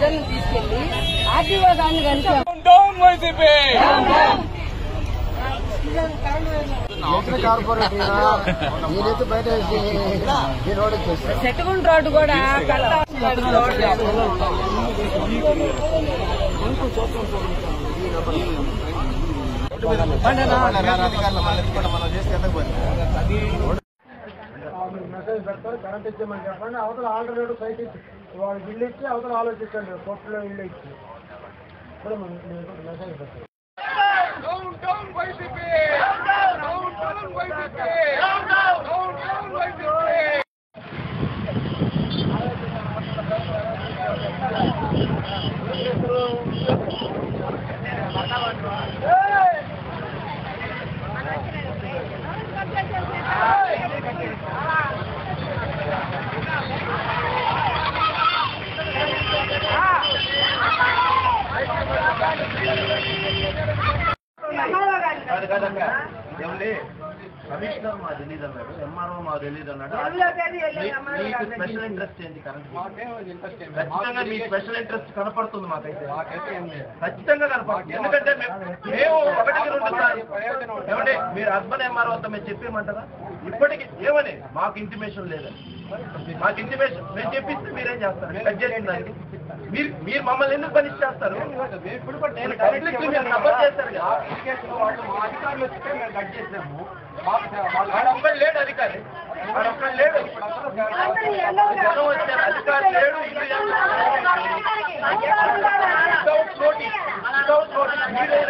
పిల్లల్ని తీసుకెళ్లి ఆర్టీఓ గారిని కలిసాం డౌన్ వైసీపీ ఎక్కడ కార్పొరేట్ నేనైతే బయట వేసి ఈ రోడ్ వచ్చేస్తాను సెట్టుగుంట రోడ్డు కూడా కట్టాల్సిన రోడ్డు మెసేజ్ పెడతారు కరెంట్ ఇచ్చేయమని చెప్పండి అవతల ఆల్టర్నేటివ్ సైట్ ఇచ్చి వాళ్ళు ఇల్లు ఇచ్చి అవతల ఆలోచించండి కొట్టులో ఇల్లు ఇచ్చి ఇప్పుడు మెసేజ్ పెడతారు down down YCP down down YCP down down YCP కాదు కాదక్క ఏమండి కమిషనర్ మా తెలియదు అన్నాడు ఎంఆర్ఓ మా తెలియదు అన్నాడు మీ- మీకు స్పెషల్ ఇంట్రెస్ట్ ఏంటి కరెంట్ ఖచ్చితంగా మీ స్పెషల్ ఇంట్రెస్ట్ కనపడుతుంది మాకైతే ఖచ్చితంగా కనపడుతుంది ఎందుకంటే మేము మేము ఒకటికి రెండు సార్లు ఏమండి మీరు అర్బన్ ఎంఆర్ఓ అంతా మేము చెప్పేయమంటారా ఇప్పటికి ఏమని మాకు ఇంటిమేషన్ లేదని మాకు ఇంటిమేషన్ మేము చెప్పిస్తే మీరేం చేస్తారు కట్ చేసిన దానికి మీరు మీరు మమ్మల్ని ఎందుకు పనిష్ చేస్తారు నేను conflict ని మీరు సపోర్ట్ చేస్తారు కదా వాడొక్కడు లేడు అధికారి వాడొక్కడు లేడు జనం వచ్చారు అధికారి లేడు ఇల్లు వితౌట్ నోటీస్ వితౌట్ నోటీస్ మీరే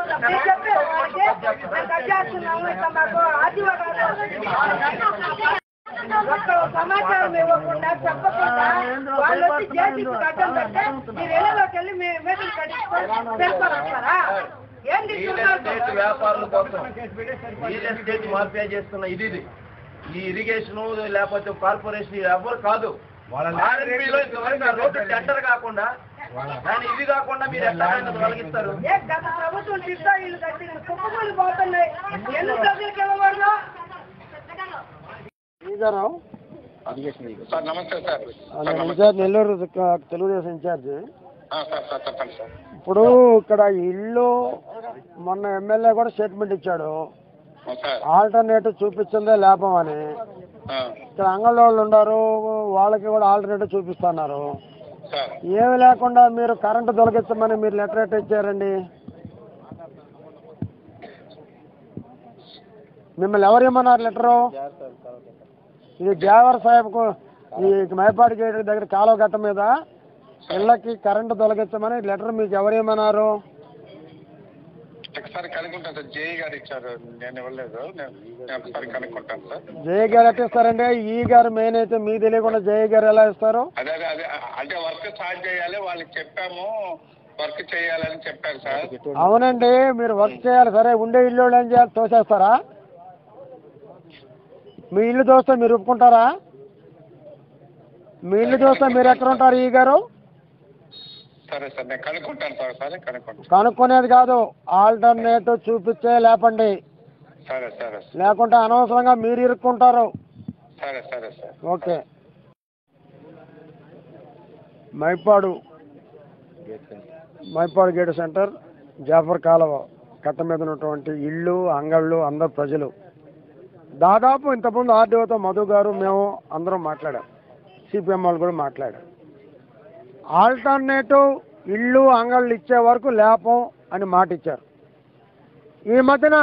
సమాచారం ఇవ్వకుండా చెప్పకుండా వాళ్ళు వచ్చి జేసీబీ కట్టం పెడితే మీరు ఇళ్ళలోకి వెళ్ళి మీ మీటింగ్ కట్టించుకొని తెలుసుకొని వస్తారా ఏంటి రియల్ ఎస్టేట్ వ్యాపారుల కోసం రియల్ ఎస్టేట్ మాఫియా చేస్తున్న ఇది ఇది ఈ ఇరిగేషన్ లేకపోతే కార్పొరేషన్ ఎవరు కాదు ఆర్ఎన్బిలో ఇంతవరకు ఆ రోడ్డు టెండర్ కాకుండా కానీ ఇది కాకుండా మీరు ఎట్లా తొలగిస్తారు ఏ గత ప్రభుత్వం తిట్టా ఇల్లు కట్టి కుప్పకూలి పోతున్నాయి ఎందుకు ప్రజలకు ఇవ్వకూడదు శ్రీధరం సార్ నమస్తే సార్ నేను ఇన్ఛార్జ్ నెల్లూరు క- తెలుగుదేశం ఇన్ఛార్జ్ ఆ, సార్ సార్ చెప్పండి సార్ ఇప్పుడు ఇక్కడ ఇల్లు మొన్న ఎమ్మెల్యే కూడా స్టేట్మెంట్ ఇచ్చాడు ఆ, సార్ ఆల్టర్నేటివ్ చూపించిందే లేపం అని ఆ, ఇక్కడ అంగళ్ళోళ్ళు ఉన్నారు వాళ్ళకి కూడా ఆల్టర్నేటివ్ చూపిస్తున్నారు సార్ ఏమి లేకుండా మీరు కరెంటు తొలగించమని మీరు లెటర్ ఎట్ట ఇచ్చారండి మిమ్మల్ని ఎవరు ఇమ్మన్నారు లెటరు ఇది జావర్ సాహెబ్కు ఈ మైపాడి గేట్ దగ్గర కాలువ గట్ట మీద ఇళ్ళకి కరెంటు తొలగించమని లెటర్ మీకు ఎవరు ఇమ్మన్నారు ఒకసారి కనుక్కుంటాను సార్ జేఈ గారు ఇచ్చారు నేను ఇవ్వలేదు నేను నేను ఒకసారి కనుక్కుంటాను సార్ జయ గారు ఎట్ట ఇస్తారండి ఈ గారు మెయిన్ అయితే మీకు తెలియకుండా జయ గారు ఎలా ఇస్తారు అదే అదే అదే అంటే వర్క్ స్టార్ట్ చేయాలి వాళ్ళకి చెప్పాము వర్క్ చేయాలని చెప్పారు సార్ అవునండి మీరు వర్క్ చేయాలి సరే ఉండే ఇల్లు వాళ్ళు ఏం చేయాలి తోసేస్తారా మీ ఇల్లు దోస్తే మీరు ఒప్పుకుంటారా మీ ఇల్లు దోస్తే మీరు ఎక్కడ ఉంటారు ఈ గారు సరే సార్ నేను కనుక్కుంటాను సార్ సరే కనుక్కుంటాను కనుక్కునేది కాదు ఆల్టర్నేటివ్ చూపించే లేపండి సరే సరే లేకుంటే అనవసరంగా మీరు ఇరుక్కుంటారు సరే సరే sir okay Maipadu Maipadu gate centre Jafar కాలువ కట్ట మీద ఉన్నటువంటి ఇళ్ళు అంగళ్ళు అందరు ప్రజలు దాదాపు ఇంతకుముందు ఆర్డీఓతో మధు గారు మేము అందరం మాట్లాడాం సిపిఎం వాళ్ళు కూడా మాట్లాడారు ఆల్టర్నేటివ్ ఇళ్ళు అంగళ్ళు ఇచ్చే వరకు లేపం అని మాట ఇచ్చారు ఈ మధ్యన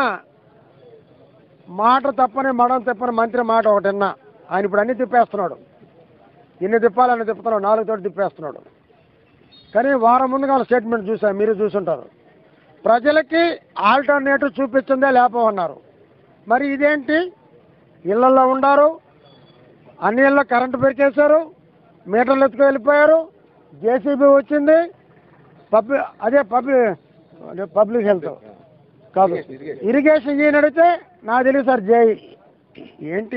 మాట తప్పని మడం తప్పని మంత్రి మాట ఒకటి విన్నా ఆయన ఇప్పుడు అన్ని తిప్పేస్తున్నాడు ఎన్ని తిప్పాలని తిప్పుతున్నాడు నాలుగు తోటి తిప్పేస్తున్నాడు కానీ వారం ముందుగా వాళ్ళ స్టేట్మెంట్ చూసా మీరు చూసుంటారు ప్రజలకి ఆల్టర్నేటివ్ చూపించిందే లేపం అన్నారు మరి ఇదేంటి ఇళ్లలో ఉండారు అన్ని ఇళ్ళ కరెంటు పెరికేశారు మీటర్లు ఎత్తుకు వెళ్ళిపోయారు జేసీబీ వచ్చింది పబ్లిక్ అదే పబ్లిక్ అదే పబ్లిక్ హెల్త్ కాదు ఇరిగేషన్ ఈయన అడిగితే నాకు తెలియదు సార్ జై ఏంటి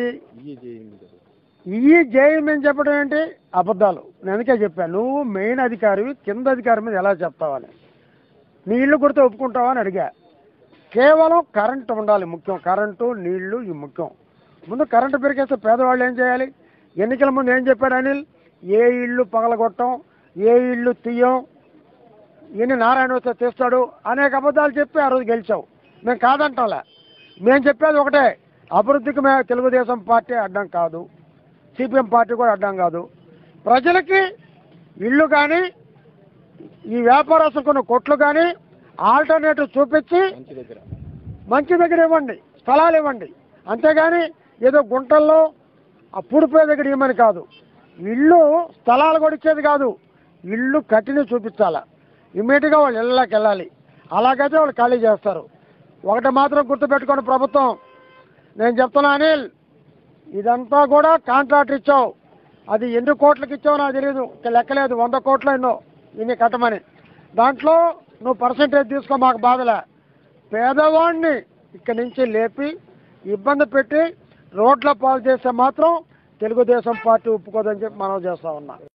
ఈ జై మేము చెప్పడం ఏంటి అబద్ధాలు నేను అందుకే చెప్పాను నువ్వు మెయిన్ అధికారివి కింద అధికారి మీద ఎలా చెప్తావని నీ ఇల్లు కొడితే ఒప్పుకుంటావా అని అడిగా కేవలం కరెంటు ఉండాలి ముఖ్యం కరెంటు నీళ్లు ఇవి ముఖ్యం ముందు కరెంటు పెరిగేస్తే పేదవాళ్ళు ఏం చేయాలి ఎన్నికల ముందు ఏం చెప్పాడు అనిల్ ఏ ఇల్లు పగలగొట్టం ఏ ఇల్లు తీయం ఈయన నారాయణ వస్తే తీస్తాడు అనేక అబద్ధాలు చెప్పి ఆ రోజు గెలిచావు మేము కాదంటాంలే మేము చెప్పేది ఒకటే అభివృద్ధికి మేము తెలుగుదేశం పార్టీ అడ్డం కాదు సిపిఎం పార్టీ కూడా అడ్డం కాదు ప్రజలకి ఇల్లు కానీ ఈ వ్యాపారస్తులు కొన్ని కొట్లు కానీ ఆల్టర్నేటివ్ చూపించి మంచి దగ్గర ఇవ్వండి స్థలాలు ఇవ్వండి అంతేగాని ఏదో గుంటల్లో ఆ పూడిపోయే దగ్గర ఇవ్వమని కాదు ఇల్లు స్థలాలు కూడా ఇచ్చేది కాదు ఇల్లు కట్టిని చూపించాల ఇమ్మీడియట్గా వాళ్ళు ఇళ్ళకి వెళ్ళాలి అలాగైతే వాళ్ళు ఖాళీ చేస్తారు ఒకటి మాత్రం గుర్తుపెట్టుకోండి ప్రభుత్వం నేను చెప్తున్నా అనిల్ ఇదంతా కూడా కాంట్రాక్ట్ ఇచ్చావు అది ఎన్ని కోట్లకి ఇచ్చావు నాకు తెలియదు ఇంకా లెక్కలేదు వంద కోట్లు ఎన్నో ఇన్ని కట్టమని దాంట్లో నువ్వు పర్సంటేజ్ తీసుకో మాకు బాధలే పేదవాడిని ఇక్కడి నుంచి లేపి ఇబ్బంది పెట్టి రోడ్ల పాలు చేస్తే మాత్రం తెలుగుదేశం పార్టీ ఒప్పుకోదని చెప్పి మనం చేస్తా ఉన్నా